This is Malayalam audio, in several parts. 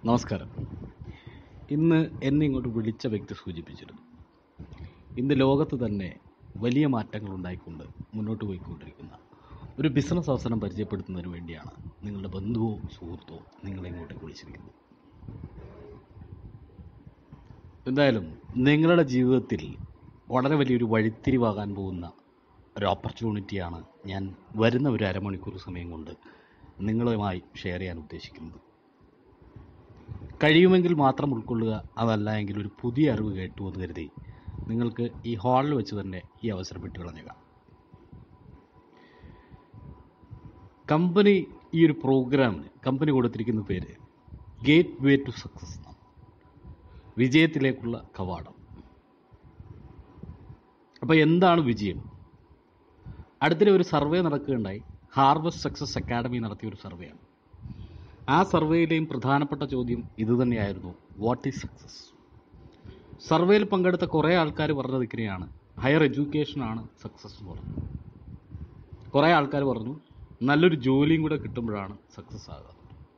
നമസ്കാരം ഇന്ന് എന്നെ ഇങ്ങോട്ട് വിളിച്ച വ്യക്തി സൂചിപ്പിച്ചിരുന്നു ഇന്ന് ലോകത്ത് തന്നെ വലിയ മാറ്റങ്ങൾ ഉണ്ടായിക്കൊണ്ട് മുന്നോട്ട് പോയിക്കൊണ്ടിരിക്കുന്ന ഒരു ബിസിനസ് അവസരം പരിചയപ്പെടുത്തുന്നതിന് വേണ്ടിയാണ് നിങ്ങളുടെ ബന്ധുവോ സുഹൃത്തോ നിങ്ങളെ ഇങ്ങോട്ട് വിളിച്ചിരിക്കുന്നത് എന്തായാലും നിങ്ങളുടെ ജീവിതത്തിൽ വളരെ വലിയൊരു വഴിത്തിരിവാകാൻ പോകുന്ന ഒരു ഓപ്പർച്യൂണിറ്റിയാണ് ഞാൻ വരുന്ന ഒരു അരമണിക്കൂർ സമയം കൊണ്ട് നിങ്ങളുമായി ഷെയർ ചെയ്യാൻ ഉദ്ദേശിക്കുന്നത് കഴിയുമെങ്കിൽ മാത്രം ഉൾക്കൊള്ളുക അതല്ല എങ്കിൽ ഒരു പുതിയ അറിവ് കേട്ടു എന്ന് കരുതി നിങ്ങൾക്ക് ഈ ഹാളിൽ വെച്ച് തന്നെ ഈ അവസരം വിട്ടു കളഞ്ഞേക്കാം കമ്പനി ഈ ഒരു പ്രോഗ്രാമിന് കമ്പനി കൊടുത്തിരിക്കുന്ന പേര് ഗേറ്റ് വേ ടു സക്സസ് എന്നാണ് വിജയത്തിലേക്കുള്ള കവാടം അപ്പോൾ എന്താണ് വിജയം അടുത്തിടെ ഒരു സർവേ നടക്കുകയുണ്ടായി ഹാർവസ്റ്റ് സക്സസ് അക്കാഡമി നടത്തിയ ഒരു സർവേയാണ് ആ സർവേയിലെയും പ്രധാനപ്പെട്ട ചോദ്യം ഇതുതന്നെയായിരുന്നു വാട്ട് ഈസ് സക്സസ് സർവേയിൽ പങ്കെടുത്ത കുറേ ആൾക്കാർ പറഞ്ഞത് ഇങ്ങനെയാണ് ഹയർ എഡ്യൂക്കേഷനാണ് സക്സസ് എന്ന് പറഞ്ഞു കുറേ ആൾക്കാർ പറഞ്ഞു നല്ലൊരു ജോലിയും കൂടെ കിട്ടുമ്പോഴാണ് സക്സസ് ആകുക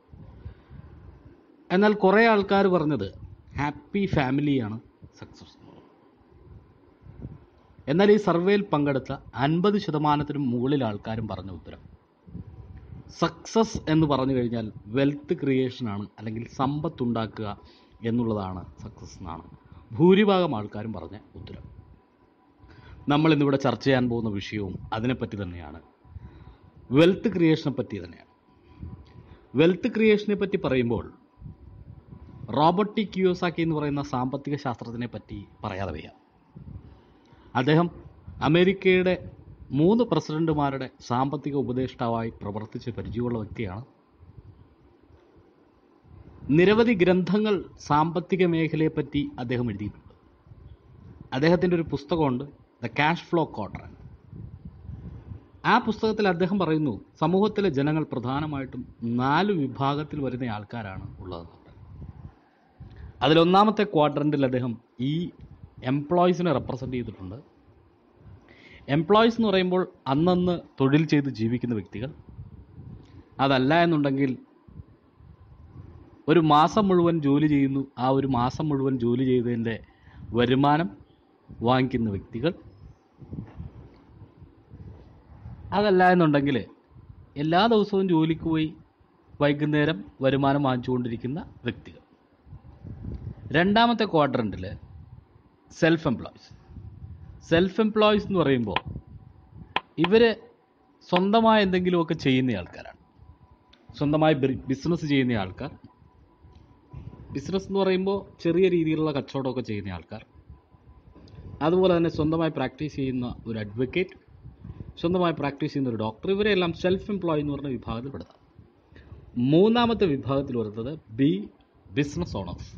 എന്നാൽ കുറേ ആൾക്കാർ പറഞ്ഞത് ഹാപ്പി ഫാമിലിയാണ് സക്സസ് എന്ന് പറഞ്ഞു എന്നാൽ ഈ സർവേയിൽ പങ്കെടുത്ത അൻപത് ശതമാനത്തിനും മുകളിൽ ആൾക്കാരും പറഞ്ഞ ഉത്തരം സക്സസ് എന്ന് പറഞ്ഞു കഴിഞ്ഞാൽ വെൽത്ത് ക്രിയേഷനാണ് അല്ലെങ്കിൽ സമ്പത്തുണ്ടാക്കുക എന്നുള്ളതാണ് സക്സസ് എന്നാണ് ഭൂരിഭാഗം ആൾക്കാരും പറഞ്ഞ ഉത്തരം നമ്മൾ ഇന്നിവിടെ ചർച്ച ചെയ്യാൻ പോകുന്ന വിഷയവും അതിനെപ്പറ്റി തന്നെയാണ് വെൽത്ത് ക്രിയേഷനെ പറ്റി തന്നെയാണ് വെൽത്ത് ക്രിയേഷനെ പറ്റി പറയുമ്പോൾ റോബർട്ടി കിയോസാക്കി എന്ന് പറയുന്ന സാമ്പത്തിക ശാസ്ത്രത്തിനെ പറ്റി പറയാതെ വയ്യ അദ്ദേഹം അമേരിക്കയുടെ മൂന്ന് പ്രസിഡന്റുമാരുടെ സാമ്പത്തിക ഉപദേഷ്ടാവായി പ്രവർത്തിച്ച് പരിചയമുള്ള വ്യക്തിയാണ് നിരവധി ഗ്രന്ഥങ്ങൾ സാമ്പത്തിക മേഖലയെപ്പറ്റി അദ്ദേഹം എഴുതിയിട്ടുണ്ട് അദ്ദേഹത്തിൻ്റെ ഒരു പുസ്തകമുണ്ട് ദ ക്യാഷ് ഫ്ലോ ക്വാർട്ടർ ആ പുസ്തകത്തിൽ അദ്ദേഹം പറയുന്നു സമൂഹത്തിലെ ജനങ്ങൾ പ്രധാനമായിട്ടും നാല് വിഭാഗത്തിൽ വരുന്ന ആൾക്കാരാണ് ഉള്ളത് അതിലൊന്നാമത്തെ ക്വാഡ്രൻറ്റിൽ അദ്ദേഹം ഈ എംപ്ലോയീസിനെ റെപ്രസെൻ്റ് ചെയ്തിട്ടുണ്ട് എംപ്ലോയീസ് എന്ന് പറയുമ്പോൾ അന്നന്ന് തൊഴിൽ ചെയ്ത് ജീവിക്കുന്ന വ്യക്തികൾ അതല്ല എന്നുണ്ടെങ്കിൽ ഒരു മാസം മുഴുവൻ ജോലി ചെയ്യുന്നു ആ ഒരു മാസം മുഴുവൻ ജോലി ചെയ്തതിൻ്റെ വരുമാനം വാങ്ങിക്കുന്ന വ്യക്തികൾ അതല്ല എന്നുണ്ടെങ്കിൽ എല്ലാ ദിവസവും ജോലിക്ക് പോയി വൈകുന്നേരം വരുമാനം വാങ്ങിച്ചുകൊണ്ടിരിക്കുന്ന വ്യക്തികൾ രണ്ടാമത്തെ ക്വാഡ്രൻറ്റിൽ സെൽഫ് എംപ്ലോയീസ് സെൽഫ് എംപ്ലോയീസ് എന്ന് പറയുമ്പോൾ ഇവർ സ്വന്തമായി എന്തെങ്കിലുമൊക്കെ ചെയ്യുന്ന ആൾക്കാരാണ് സ്വന്തമായി ബിസിനസ് ചെയ്യുന്ന ആൾക്കാർ ബിസിനസ് എന്ന് പറയുമ്പോൾ ചെറിയ രീതിയിലുള്ള കച്ചവടമൊക്കെ ചെയ്യുന്ന ആൾക്കാർ അതുപോലെ തന്നെ സ്വന്തമായി പ്രാക്ടീസ് ചെയ്യുന്ന ഒരു അഡ്വക്കേറ്റ് സ്വന്തമായി പ്രാക്ടീസ് ചെയ്യുന്ന ഒരു ഡോക്ടർ ഇവരെല്ലാം സെൽഫ് എംപ്ലോയി എന്ന് പറഞ്ഞ വിഭാഗത്തിൽ പെടുത്താം മൂന്നാമത്തെ വിഭാഗത്തിൽ വരുന്നത് ബി ബിസിനസ് ഓണേഴ്സ്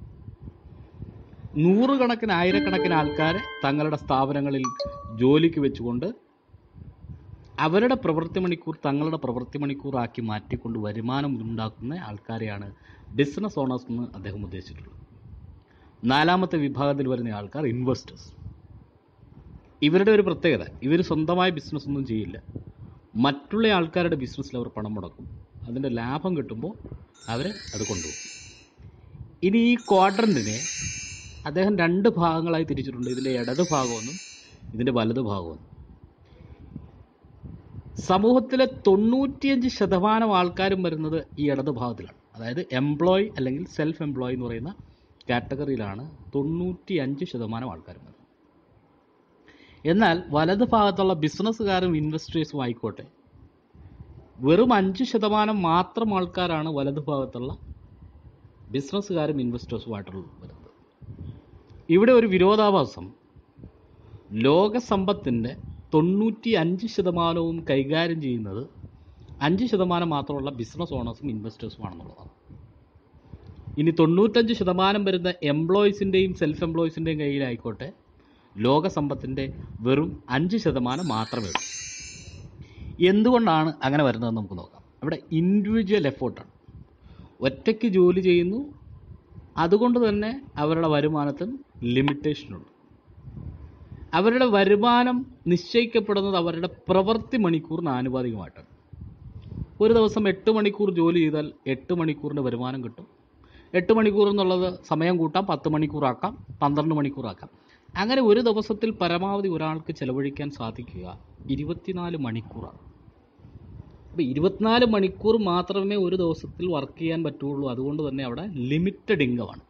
നൂറുകണക്കിന് ആയിരക്കണക്കിന് ആൾക്കാരെ തങ്ങളുടെ സ്ഥാപനങ്ങളിൽ ജോലിക്ക് വെച്ചുകൊണ്ട് അവരുടെ പ്രവൃത്തി മണിക്കൂർ തങ്ങളുടെ പ്രവൃത്തി മണിക്കൂറാക്കി മാറ്റിക്കൊണ്ട് വരുമാനം ഉണ്ടാക്കുന്ന ആൾക്കാരെയാണ് ബിസിനസ് ഓണേഴ്സ് എന്ന് അദ്ദേഹം ഉദ്ദേശിച്ചിട്ടുള്ളത് നാലാമത്തെ വിഭാഗത്തിൽ വരുന്ന ആൾക്കാർ ഇൻവെസ്റ്റേഴ്സ് ഇവരുടെ ഒരു പ്രത്യേകത ഇവർ സ്വന്തമായി ബിസിനസ് ഒന്നും ചെയ്യില്ല മറ്റുള്ള ആൾക്കാരുടെ ബിസിനസ്സിൽ അവർ പണം മുടക്കും അതിൻ്റെ ലാഭം കിട്ടുമ്പോൾ അവർ അത് കൊണ്ടുപോകും ഇനി ഈ ക്വാഡ്രൻറ്റിനെ അദ്ദേഹം രണ്ട് ഭാഗങ്ങളായി തിരിച്ചിട്ടുണ്ട് ഇതിൻ്റെ ഇടത് ഭാഗമെന്നും ഇതിൻ്റെ വലത് ഭാഗമെന്നും സമൂഹത്തിലെ തൊണ്ണൂറ്റിയഞ്ച് ശതമാനം ആൾക്കാരും വരുന്നത് ഈ ഇടത് ഭാഗത്തിലാണ് അതായത് എംപ്ലോയി അല്ലെങ്കിൽ സെൽഫ് എംപ്ലോയി എന്ന് പറയുന്ന കാറ്റഗറിയിലാണ് തൊണ്ണൂറ്റി അഞ്ച് ശതമാനം ആൾക്കാരും വരുന്നത് എന്നാൽ വലത് ഭാഗത്തുള്ള ബിസിനസ്സുകാരും ഇൻവെസ്റ്റേഴ്സും ആയിക്കോട്ടെ വെറും അഞ്ച് ശതമാനം മാത്രം ആൾക്കാരാണ് വലത് ഭാഗത്തുള്ള ബിസിനസ്സുകാരും ഇൻവെസ്റ്റേഴ്സുമായിട്ടുള്ള വരുന്നത് ഇവിടെ ഒരു വിരോധാഭാസം ലോക സമ്പത്തിൻ്റെ തൊണ്ണൂറ്റി അഞ്ച് ശതമാനവും കൈകാര്യം ചെയ്യുന്നത് അഞ്ച് ശതമാനം മാത്രമുള്ള ബിസിനസ് ഓണേഴ്സും ഇൻവെസ്റ്റേഴ്സുമാണെന്നുള്ളതാണ് ഇനി തൊണ്ണൂറ്റഞ്ച് ശതമാനം വരുന്ന എംപ്ലോയീസിൻ്റെയും സെൽഫ് എംപ്ലോയീസിൻ്റെയും കയ്യിലായിക്കോട്ടെ ലോക സമ്പത്തിൻ്റെ വെറും അഞ്ച് ശതമാനം മാത്രമേ ഉള്ളൂ എന്തുകൊണ്ടാണ് അങ്ങനെ വരുന്നതെന്ന് നമുക്ക് നോക്കാം അവിടെ ഇൻഡിവിജ്വൽ എഫേർട്ടാണ് ഒറ്റയ്ക്ക് ജോലി ചെയ്യുന്നു അതുകൊണ്ട് തന്നെ അവരുടെ വരുമാനത്തിന് ലിമിറ്റേഷനുണ്ട് അവരുടെ വരുമാനം നിശ്ചയിക്കപ്പെടുന്നത് അവരുടെ പ്രവൃത്തി മണിക്കൂറിന് ആനുപാതികമായിട്ടാണ് ഒരു ദിവസം എട്ട് മണിക്കൂർ ജോലി ചെയ്താൽ എട്ട് മണിക്കൂറിൻ്റെ വരുമാനം കിട്ടും എട്ട് മണിക്കൂർ എന്നുള്ളത് സമയം കൂട്ടാം പത്ത് മണിക്കൂറാക്കാം പന്ത്രണ്ട് മണിക്കൂറാക്കാം അങ്ങനെ ഒരു ദിവസത്തിൽ പരമാവധി ഒരാൾക്ക് ചെലവഴിക്കാൻ സാധിക്കുക ഇരുപത്തിനാല് മണിക്കൂറാണ് അപ്പോൾ ഇരുപത്തിനാല് മണിക്കൂർ മാത്രമേ ഒരു ദിവസത്തിൽ വർക്ക് ചെയ്യാൻ പറ്റുള്ളൂ അതുകൊണ്ട് തന്നെ അവിടെ ലിമിറ്റഡ് ഇൻകമാണ്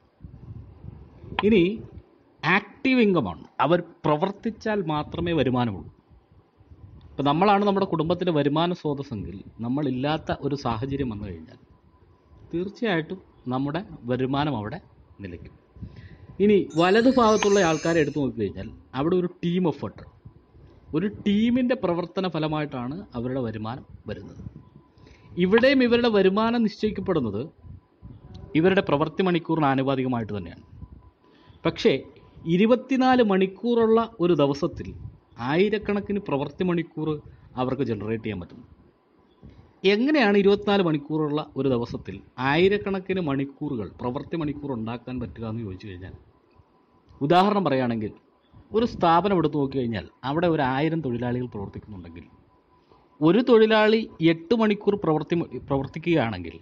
ഇനി ആക്റ്റീവ് ഇൻകമാണ് അവർ പ്രവർത്തിച്ചാൽ മാത്രമേ വരുമാനമുള്ളൂ ഇപ്പം നമ്മളാണ് നമ്മുടെ കുടുംബത്തിൻ്റെ വരുമാന സ്രോതസ്സെങ്കിൽ നമ്മളില്ലാത്ത ഒരു സാഹചര്യം വന്നു കഴിഞ്ഞാൽ തീർച്ചയായിട്ടും നമ്മുടെ വരുമാനം അവിടെ നിലയ്ക്കും ഇനി വലതു ഭാഗത്തുള്ള ആൾക്കാരെ എടുത്തു നോക്കിക്കഴിഞ്ഞാൽ അവിടെ ഒരു ടീം എഫേർട്ട് ഒരു ടീമിൻ്റെ പ്രവർത്തന ഫലമായിട്ടാണ് അവരുടെ വരുമാനം വരുന്നത് ഇവിടെയും ഇവരുടെ വരുമാനം നിശ്ചയിക്കപ്പെടുന്നത് ഇവരുടെ പ്രവൃത്തി മണിക്കൂറിന് ആനുപാതികമായിട്ട് തന്നെയാണ് പക്ഷേ ഇരുപത്തിനാല് മണിക്കൂറുള്ള ഒരു ദിവസത്തിൽ ആയിരക്കണക്കിന് പ്രവൃത്തി മണിക്കൂർ അവർക്ക് ജനറേറ്റ് ചെയ്യാൻ പറ്റുന്നു എങ്ങനെയാണ് ഇരുപത്തിനാല് മണിക്കൂറുള്ള ഒരു ദിവസത്തിൽ ആയിരക്കണക്കിന് മണിക്കൂറുകൾ പ്രവൃത്തി മണിക്കൂർ ഉണ്ടാക്കാൻ പറ്റുക എന്ന് ചോദിച്ചു കഴിഞ്ഞാൽ ഉദാഹരണം പറയുകയാണെങ്കിൽ ഒരു സ്ഥാപനം എടുത്തു നോക്കിക്കഴിഞ്ഞാൽ അവിടെ ഒരു ആയിരം തൊഴിലാളികൾ പ്രവർത്തിക്കുന്നുണ്ടെങ്കിൽ ഒരു തൊഴിലാളി എട്ട് മണിക്കൂർ പ്രവർത്തി പ്രവർത്തിക്കുകയാണെങ്കിൽ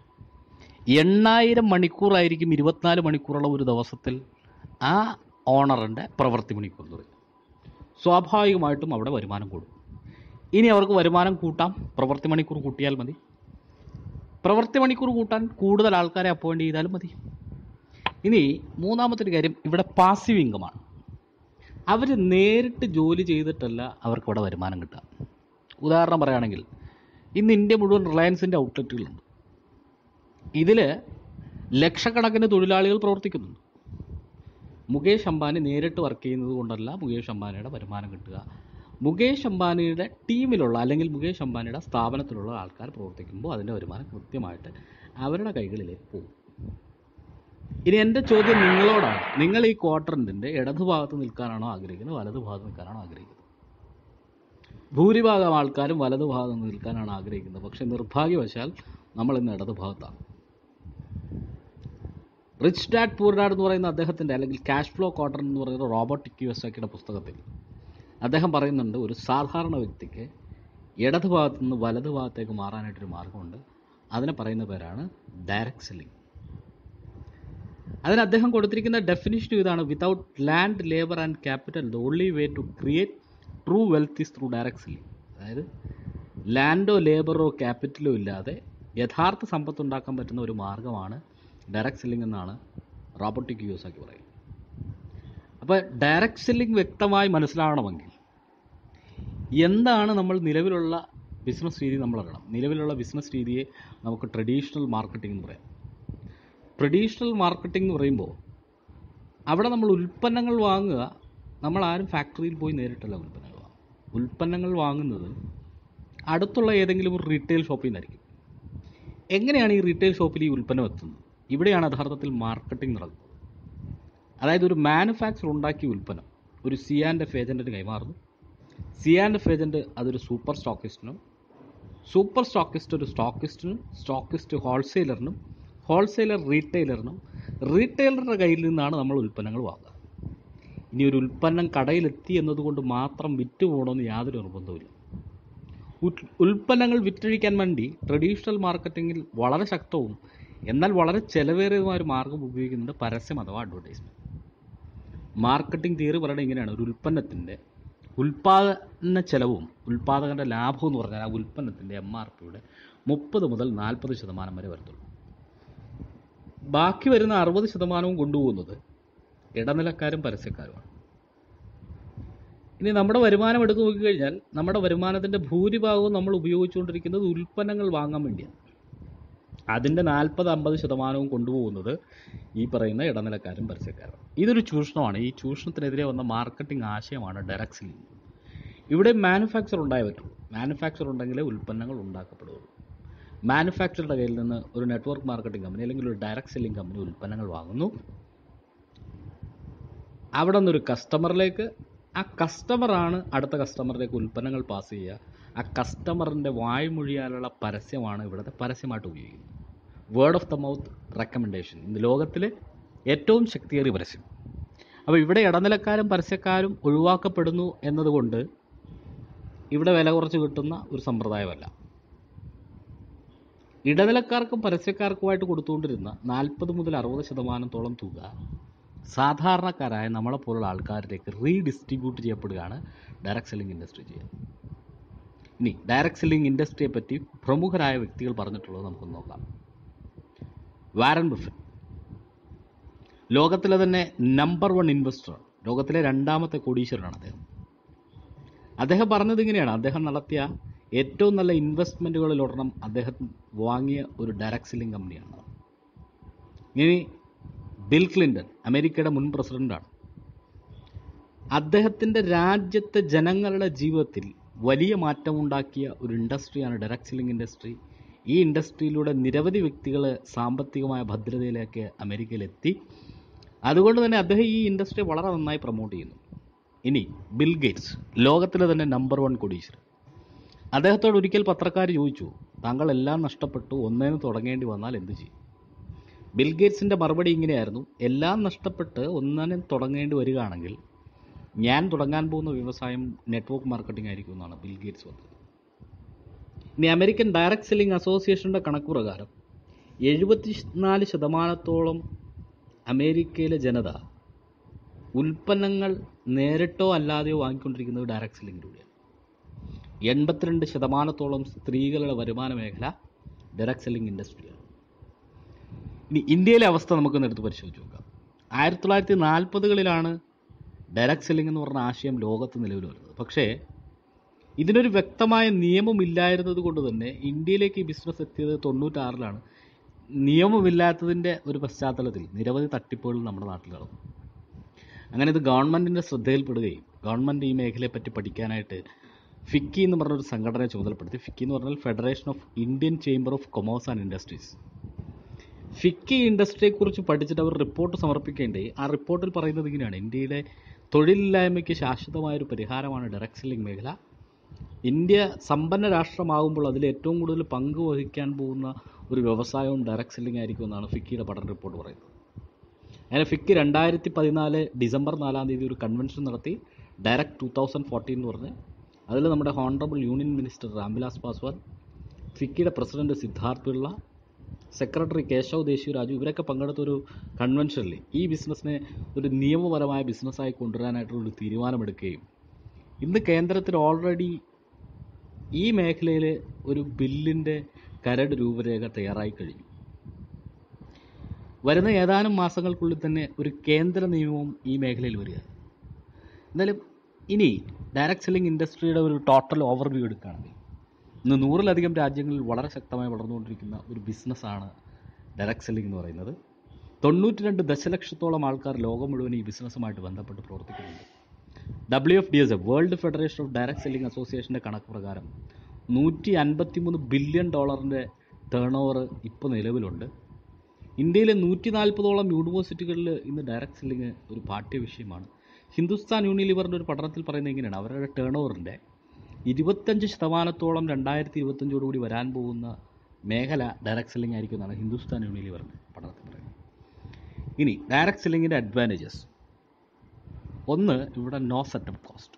എണ്ണായിരം മണിക്കൂറായിരിക്കും ഇരുപത്തിനാല് മണിക്കൂറുള്ള ഒരു ദിവസത്തിൽ ആ ഓണറിൻ്റെ പ്രവൃത്തി മണിക്കൂർ എന്ന് പറയും സ്വാഭാവികമായിട്ടും അവിടെ വരുമാനം കൂടും ഇനി അവർക്ക് വരുമാനം കൂട്ടാം പ്രവൃത്തി മണിക്കൂർ കൂട്ടിയാൽ മതി പ്രവൃത്തി മണിക്കൂർ കൂട്ടാൻ കൂടുതൽ ആൾക്കാരെ അപ്പോയിൻ്റ് ചെയ്താലും മതി ഇനി മൂന്നാമത്തെ ഒരു കാര്യം ഇവിടെ പാസീവ് ഇൻകമാണ് അവർ നേരിട്ട് ജോലി ചെയ്തിട്ടല്ല അവർക്ക് ഇവിടെ വരുമാനം കിട്ടുക ഉദാഹരണം പറയുകയാണെങ്കിൽ ഇന്ന് ഇന്ത്യ മുഴുവൻ റിലയൻസിൻ്റെ ഔട്ട്ലെറ്റുകളുണ്ട് ഇതിൽ ലക്ഷക്കണക്കിന് തൊഴിലാളികൾ പ്രവർത്തിക്കുന്നുണ്ട് മുകേഷ് അംബാനി നേരിട്ട് വർക്ക് ചെയ്യുന്നത് കൊണ്ടല്ല മുകേഷ് അംബാനിയുടെ വരുമാനം കിട്ടുക മുകേഷ് അംബാനിയുടെ ടീമിലുള്ള അല്ലെങ്കിൽ മുകേഷ് അംബാനിയുടെ സ്ഥാപനത്തിലുള്ള ആൾക്കാർ പ്രവർത്തിക്കുമ്പോൾ അതിൻ്റെ വരുമാനം കൃത്യമായിട്ട് അവരുടെ കൈകളിലേക്ക് പോകും ഇനി എൻ്റെ ചോദ്യം നിങ്ങളോടാണ് നിങ്ങൾ ഈ ക്വാർട്ടറിൻ്റെ ഇടതുഭാഗത്ത് നിൽക്കാനാണോ ആഗ്രഹിക്കുന്നത് വലതുഭാഗത്ത് നിൽക്കാനാണോ ആഗ്രഹിക്കുന്നത് ഭൂരിഭാഗം ആൾക്കാരും വലതുഭാഗത്ത് നിൽക്കാനാണ് ആഗ്രഹിക്കുന്നത് പക്ഷേ നിർഭാഗ്യവശാൽ നമ്മൾ ഇന്ന് ഇടതുഭാഗത്താണ് റിച്ച് ഡാഡ് പൂർ ഡാഡ് എന്ന് പറയുന്ന അദ്ദേഹത്തിൻ്റെ അല്ലെങ്കിൽ ക്യാഷ് ഫ്ലോ ക്വാർട്ടർ എന്ന് പറയുന്ന റോബോട്ടിക് ക്യൂസാക്കിയുടെ പുസ്തകത്തിൽ അദ്ദേഹം പറയുന്നുണ്ട് ഒരു സാധാരണ വ്യക്തിക്ക് ഇടത് ഭാഗത്ത് നിന്ന് വലത് ഭാഗത്തേക്ക് മാറാനായിട്ടൊരു മാർഗമുണ്ട് അതിനെ പറയുന്ന പേരാണ് ഡയറക്റ്റ് സെല്ലിംഗ് അതിന് അദ്ദേഹം കൊടുത്തിരിക്കുന്ന ഡെഫിനിഷൻ ഇതാണ് without land labour and capital the only way to create true wealth is through direct selling അതായത് ലാൻഡോ ലേബറോ ക്യാപിറ്റലോ ഇല്ലാതെ യഥാർത്ഥ സമ്പത്ത് ഉണ്ടാക്കാൻ പറ്റുന്ന ഒരു മാർഗ്ഗമാണ് ഡയറക്റ്റ് സെല്ലിംഗ് എന്നാണ് റോബോട്ടിക് യൂസാക്കി പറയുന്നത് അപ്പോൾ ഡയറക്റ്റ് സെല്ലിംഗ് വ്യക്തമായി മനസ്സിലാവണമെങ്കിൽ എന്താണ് നമ്മൾ നിലവിലുള്ള ബിസിനസ് രീതി നമ്മൾ അറിയണം നിലവിലുള്ള ബിസിനസ് രീതിയെ നമുക്ക് ട്രഡീഷണൽ മാർക്കറ്റിംഗ് എന്ന് പറയാം ട്രഡീഷണൽ മാർക്കറ്റിംഗ് എന്ന് പറയുമ്പോൾ അവിടെ നമ്മൾ ഉൽപ്പന്നങ്ങൾ വാങ്ങുക നമ്മൾ ആരും ഫാക്ടറിയിൽ പോയി നേരിട്ടല്ല ഉൽപ്പന്നങ്ങൾ വാങ്ങുക ഉൽപ്പന്നങ്ങൾ വാങ്ങുന്നത് അടുത്തുള്ള ഏതെങ്കിലും ഒരു റീറ്റെയിൽ ഷോപ്പിൽ നിന്നായിരിക്കും എങ്ങനെയാണ് ഈ റീറ്റെയിൽ ഷോപ്പിൽ ഈ ഉൽപ്പന്നം എത്തുന്നത് ഇവിടെയാണ് യഥാർത്ഥത്തിൽ മാർക്കറ്റിംഗ് നടക്കുന്നത് അതായത് ഒരു മാനുഫാക്ചർ ഉണ്ടാക്കിയ ഉൽപ്പന്നം ഒരു സി ആൻഡ് എഫ് ഏജൻറ്റിന് കൈമാറുന്നു സി ആൻഡ് എഫ് ഏജൻറ്റ് അതൊരു സൂപ്പർ സ്റ്റോക്കിസ്റ്റിനും സൂപ്പർ സ്റ്റോക്കിസ്റ്റ് ഒരു സ്റ്റോക്കിസ്റ്റിനും സ്റ്റോക്കിസ്റ്റ് ഹോൾസെയിലറിനും ഹോൾസെയിലർ റീറ്റെയിലറിനും റീറ്റെയിലറുടെ കയ്യിൽ നിന്നാണ് നമ്മൾ ഉൽപ്പന്നങ്ങൾ വാങ്ങുക ഇനി ഒരു ഉൽപ്പന്നം കടയിലെത്തി എന്നതുകൊണ്ട് മാത്രം വിറ്റ് പോകണമെന്ന് യാതൊരു നിർബന്ധവുമില്ല ഉൽ- ഉൽപ്പന്നങ്ങൾ വിറ്റഴിക്കാൻ വേണ്ടി ട്രഡീഷണൽ മാർക്കറ്റിങ്ങിൽ വളരെ ശക്തവും എന്നാൽ വളരെ ചെലവേറിയതുമായ ഒരു മാർഗം ഉപയോഗിക്കുന്നുണ്ട് പരസ്യം അഥവാ അഡ്വർടൈസ്മെൻറ്റ് മാർക്കറ്റിംഗ് തിയറി പറയുന്നത് ഇങ്ങനെയാണ് ഒരു ഉൽപ്പന്നത്തിൻ്റെ ഉൽപ്പാദന ചെലവും ഉൽപ്പാദകൻ്റെ ലാഭവും എന്ന് പറഞ്ഞാൽ ആ ഉൽപ്പന്നത്തിൻ്റെ എം ആർ പിയുടെ മുപ്പത് മുതൽ നാൽപ്പത് ശതമാനം വരെ വരത്തുള്ളൂ ബാക്കി വരുന്ന അറുപത് ശതമാനവും കൊണ്ടുപോകുന്നത് ഇടനിലക്കാരും പരസ്യക്കാരുമാണ് ഇനി നമ്മുടെ വരുമാനം എടുത്തു നോക്കിക്കഴിഞ്ഞാൽ നമ്മുടെ വരുമാനത്തിൻ്റെ ഭൂരിഭാഗവും നമ്മൾ ഉപയോഗിച്ചുകൊണ്ടിരിക്കുന്നത് ഉൽപ്പന്നങ്ങൾ വാങ്ങാൻ വേണ്ടിയാണ് അതിൻ്റെ നാൽപ്പത് അമ്പത് ശതമാനവും കൊണ്ടുപോകുന്നത് ഈ പറയുന്ന ഇടനിലക്കാരും പരസ്യക്കാരും ഇതൊരു ചൂഷണമാണ് ഈ ചൂഷണത്തിനെതിരെ വന്ന മാർക്കറ്റിംഗ് ആശയമാണ് ഡയറക്റ്റ് സെല്ലിംഗ് ഇവിടെ മാനുഫാക്ചർ ഉണ്ടായേ പറ്റുള്ളൂ മാനുഫാക്ചർ ഉണ്ടെങ്കിലേ ഉൽപ്പന്നങ്ങൾ ഉണ്ടാക്കപ്പെടുകയുള്ളൂ മാനുഫാക്ചറുടെ കയ്യിൽ നിന്ന് ഒരു നെറ്റ്വർക്ക് മാർക്കറ്റിംഗ് കമ്പനി അല്ലെങ്കിൽ ഒരു ഡയറക്റ്റ് സെല്ലിംഗ് കമ്പനി ഉൽപ്പന്നങ്ങൾ വാങ്ങുന്നു അവിടെ നിന്നൊരു കസ്റ്റമറിലേക്ക് ആ കസ്റ്റമറാണ് അടുത്ത കസ്റ്റമറിലേക്ക് ഉൽപ്പന്നങ്ങൾ പാസ് ചെയ്യുക ആ കസ്റ്റമറിൻ്റെ വായ്മൊഴിയാലുള്ള പരസ്യമാണ് ഇവിടുത്തെ പരസ്യമായിട്ട് ഉപയോഗിക്കുന്നത് word of the mouth recommendation ഇന്ന് ലോകത്തിലെ ഏറ്റവും ശക്തിയേറിയ പരസ്യം അപ്പോൾ ഇവിടെ ഇടനിലക്കാരും പരസ്യക്കാരും ഒഴിവാക്കപ്പെടുന്നു എന്നതുകൊണ്ട് ഇവിടെ വില കുറച്ച് കിട്ടുന്ന ഒരു സമ്പ്രദായമല്ല ഇടനിലക്കാർക്കും പരസ്യക്കാർക്കുമായിട്ട് കൊടുത്തുകൊണ്ടിരുന്ന നാൽപ്പത് മുതൽ അറുപത് ശതമാനത്തോളം തുക സാധാരണക്കാരായ നമ്മളെപ്പോലുള്ള ആൾക്കാരിലേക്ക് റീഡിസ്ട്രിബ്യൂട്ട് ചെയ്യപ്പെടുകയാണ് ഡയറക്ട് സെല്ലിംഗ് ഇൻഡസ്ട്രി ചെയ്യുക ഇനി ഡയറക്ട് സെല്ലിംഗ് ഇൻഡസ്ട്രിയെ പറ്റി പ്രമുഖരായ വ്യക്തികൾ പറഞ്ഞിട്ടുള്ളത് നമുക്കൊന്ന് നോക്കാം വാരൻ ബഫറ്റ് ലോകത്തിലെ തന്നെ നമ്പർ വൺ ഇൻവെസ്റ്റർ ലോകത്തിലെ രണ്ടാമത്തെ കോടീശ്വരനാണ് അദ്ദേഹം അദ്ദേഹം പറഞ്ഞത് ഇങ്ങനെയാണ് അദ്ദേഹം നടത്തിയ ഏറ്റവും നല്ല ഇൻവെസ്റ്റ്മെൻറ്റുകളിലൊരെണ്ണം അദ്ദേഹം വാങ്ങിയ ഒരു ഡയറക്ട് സെല്ലിംഗ് കമ്പനിയാണ് ഇനി ബിൽ ക്ലിൻ്റൺ അമേരിക്കയുടെ മുൻ പ്രസിഡൻ്റാണ് അദ്ദേഹത്തിൻ്റെ രാജ്യത്തെ ജനങ്ങളുടെ ജീവിതത്തിൽ വലിയ മാറ്റമുണ്ടാക്കിയ ഒരു ഇൻഡസ്ട്രിയാണ് ഡയറക്ട് സെല്ലിംഗ് ഇൻഡസ്ട്രി ഈ ഇൻഡസ്ട്രിയിലൂടെ നിരവധി വ്യക്തികൾ സാമ്പത്തികമായ ഭദ്രതയിലേക്ക് അമേരിക്കയിലെത്തി അതുകൊണ്ട് തന്നെ അദ്ദേഹം ഈ ഇൻഡസ്ട്രി വളരെ നന്നായി പ്രൊമോട്ട് ചെയ്യുന്നു ഇനി ബിൽ ഗേറ്റ്സ് ലോകത്തിലെ തന്നെ നമ്പർ വൺ കൊടീശ്വരൻ അദ്ദേഹത്തോട് ഒരിക്കൽ പത്രക്കാർ ചോദിച്ചു താങ്കൾ എല്ലാം നഷ്ടപ്പെട്ടു ഒന്നേന്ന് തുടങ്ങേണ്ടി വന്നാൽ എന്ത് ചെയ്യും ബിൽ ഗേറ്റ്സിൻ്റെ മറുപടി ഇങ്ങനെയായിരുന്നു എല്ലാം നഷ്ടപ്പെട്ട് ഒന്നിനെ തുടങ്ങേണ്ടി വരികയാണെങ്കിൽ ഞാൻ തുടങ്ങാൻ പോകുന്ന വ്യവസായം നെറ്റ്വർക്ക് മാർക്കറ്റിംഗ് ആയിരിക്കും എന്നാണ് ബിൽ ഗേറ്റ്സ് പറഞ്ഞത് ഇനി അമേരിക്കൻ ഡയറക്ട് സെല്ലിംഗ് അസോസിയേഷൻ്റെ കണക്ക് പ്രകാരം എഴുപത്തിനാല് ശതമാനത്തോളം അമേരിക്കയിലെ ജനത ഉൽപ്പന്നങ്ങൾ നേരിട്ടോ അല്ലാതെയോ വാങ്ങിക്കൊണ്ടിരിക്കുന്നത് ഡയറക്ട് സെല്ലിങ്ങിലൂടെയാണ് എൺപത്തിരണ്ട് ശതമാനത്തോളം സ്ത്രീകളുടെ വരുമാന മേഖല ഡയറക്ട് സെല്ലിംഗ് ഇൻഡസ്ട്രിയാണ് ഇനി ഇന്ത്യയിലെ അവസ്ഥ നമുക്കൊന്ന് എടുത്ത് പരിശോധിച്ച് നോക്കാം ആയിരത്തി തൊള്ളായിരത്തി നാൽപ്പതുകളിലാണ് ഡയറക്ട് സെല്ലിംഗ് എന്ന് പറഞ്ഞ ആശയം ലോകത്ത് നിലവിൽ വരുന്നത് പക്ഷേ ഇതിനൊരു വ്യക്തമായ നിയമമില്ലായിരുന്നത് കൊണ്ട് തന്നെ ഇന്ത്യയിലേക്ക് ഈ ബിസിനസ് എത്തിയത് തൊണ്ണൂറ്റാറിലാണ് നിയമമില്ലാത്തതിൻ്റെ ഒരു പശ്ചാത്തലത്തിൽ നിരവധി തട്ടിപ്പുകൾ നമ്മുടെ നാട്ടിൽ നടന്നു അങ്ങനെ ഇത് ഗവൺമെൻറ്റിൻ്റെ ശ്രദ്ധയിൽപ്പെടുകയും ഗവൺമെൻറ് ഈ മേഖലയെപ്പറ്റി പഠിക്കാനായിട്ട് ഫിക്കി എന്ന് പറഞ്ഞൊരു സംഘടനയെ ചുമതലപ്പെടുത്തി ഫിക്കി എന്ന് പറഞ്ഞാൽ federation of Indian chamber of commerce and industries FICCI ഇൻഡസ്ട്രിയെക്കുറിച്ച് പഠിച്ചിട്ട് അവർ റിപ്പോർട്ട് സമർപ്പിക്കേണ്ടേ ആ റിപ്പോർട്ടിൽ പറയുന്നത് ഇങ്ങനെയാണ് ഇന്ത്യയിലെ തൊഴിലില്ലായ്മയ്ക്ക് ശാശ്വതമായൊരു പരിഹാരമാണ് ഡയറക്ട് സെല്ലിംഗ് മേഖല ഇന്ത്യ സമ്പന്ന രാഷ്ട്രമാകുമ്പോൾ അതിൽ ഏറ്റവും കൂടുതൽ പങ്ക് വഹിക്കാൻ പോകുന്ന ഒരു വ്യവസായവും ഡയറക്ട് സെല്ലിംഗ് ആയിരിക്കും എന്നാണ് ഫിക്കിയുടെ പഠന റിപ്പോർട്ട് പറയുന്നത് അങ്ങനെ ഫിക്കി രണ്ടായിരത്തി പതിനാല് ഡിസംബർ നാലാം തീയതി ഒരു കൺവെൻഷൻ നടത്തി ഡയറക്ട് ടു തൗസൻഡ് ഫോർട്ടീൻ എന്ന് പറഞ്ഞ് അതിൽ നമ്മുടെ honourable union minister Ram Vilas Paswan ഫിക്കിയുടെ പ്രസിഡന്റ് സിദ്ധാർത്ഥ് പിള്ള സെക്രട്ടറി കേശവ് ദേശീയരാജു ഇവരൊക്കെ പങ്കെടുത്ത ഒരു കൺവെൻഷനിൽ ഈ ബിസിനസ്സിനെ ഒരു നിയമപരമായ ബിസിനസ്സായി കൊണ്ടുവരാനായിട്ടുള്ള ഒരു തീരുമാനമെടുക്കുകയും ഇന്ന് കേന്ദ്രത്തിൽ ഓൾറെഡി ഈ മേഖലയിൽ ഒരു ബില്ലിൻ്റെ കരട് രൂപരേഖ തയ്യാറായി കഴിഞ്ഞു വരുന്ന ഏതാനും മാസങ്ങൾക്കുള്ളിൽ തന്നെ ഒരു കേന്ദ്ര നിയമവും ഈ മേഖലയിൽ വരിക എന്നാലും ഇനി ഡയറക്ട് സെല്ലിംഗ് ഇൻഡസ്ട്രിയുടെ ഒരു ടോട്ടൽ ഓവർവ്യൂ എടുക്കുകയാണെങ്കിൽ ഇന്ന് നൂറിലധികം രാജ്യങ്ങളിൽ വളരെ ശക്തമായി വളർന്നുകൊണ്ടിരിക്കുന്ന ഒരു ബിസിനസ്സാണ് ഡയറക്ട് സെല്ലിംഗ് എന്ന് പറയുന്നത് തൊണ്ണൂറ്റി രണ്ട് ദശലക്ഷത്തോളം ആൾക്കാർ ലോകം മുഴുവൻ ഈ ബിസിനസ്സുമായിട്ട് ബന്ധപ്പെട്ട് പ്രവർത്തിക്കുന്നുണ്ട് W F D S A world federation of direct selling അസോസിയേഷൻ്റെ കണക്ക് പ്രകാരം നൂറ്റി അൻപത്തി മൂന്ന് ബില്യൺ ഡോളറിൻ്റെ ടേൺ ഓവർ ഇപ്പോൾ നിലവിലുണ്ട് ഇന്ത്യയിലെ നൂറ്റി നാൽപ്പതോളം യൂണിവേഴ്സിറ്റികളിൽ ഇന്ന് ഡയറക്ട് സെല്ലിംഗ് ഒരു പാഠ്യ വിഷയമാണ് ഹിന്ദുസ്ഥാൻ യൂണിലിവറിൻ്റെ ഒരു പഠനത്തിൽ പറയുന്നത് ഇങ്ങനെയാണ് അവരുടെ ടേൺ ഓവറിൻ്റെ ഇരുപത്തഞ്ച് ശതമാനത്തോളം രണ്ടായിരത്തി ഇരുപത്തഞ്ചോടുകൂടി വരാൻ പോകുന്ന മേഖല ഡയറക്ട് സെല്ലിംഗ് ആയിരിക്കും എന്നാണ് ഹിന്ദുസ്ഥാൻ യൂണിലിവറിൻ്റെ പഠനത്തിൽ പറയുന്നത് ഇനി ഡയറക്ട് സെല്ലിങ്ങിൻ്റെ അഡ്വാൻറ്റേജസ് ഒന്ന് ഇവിടെ നോ സെറ്റപ്പ് കോസ്റ്റ്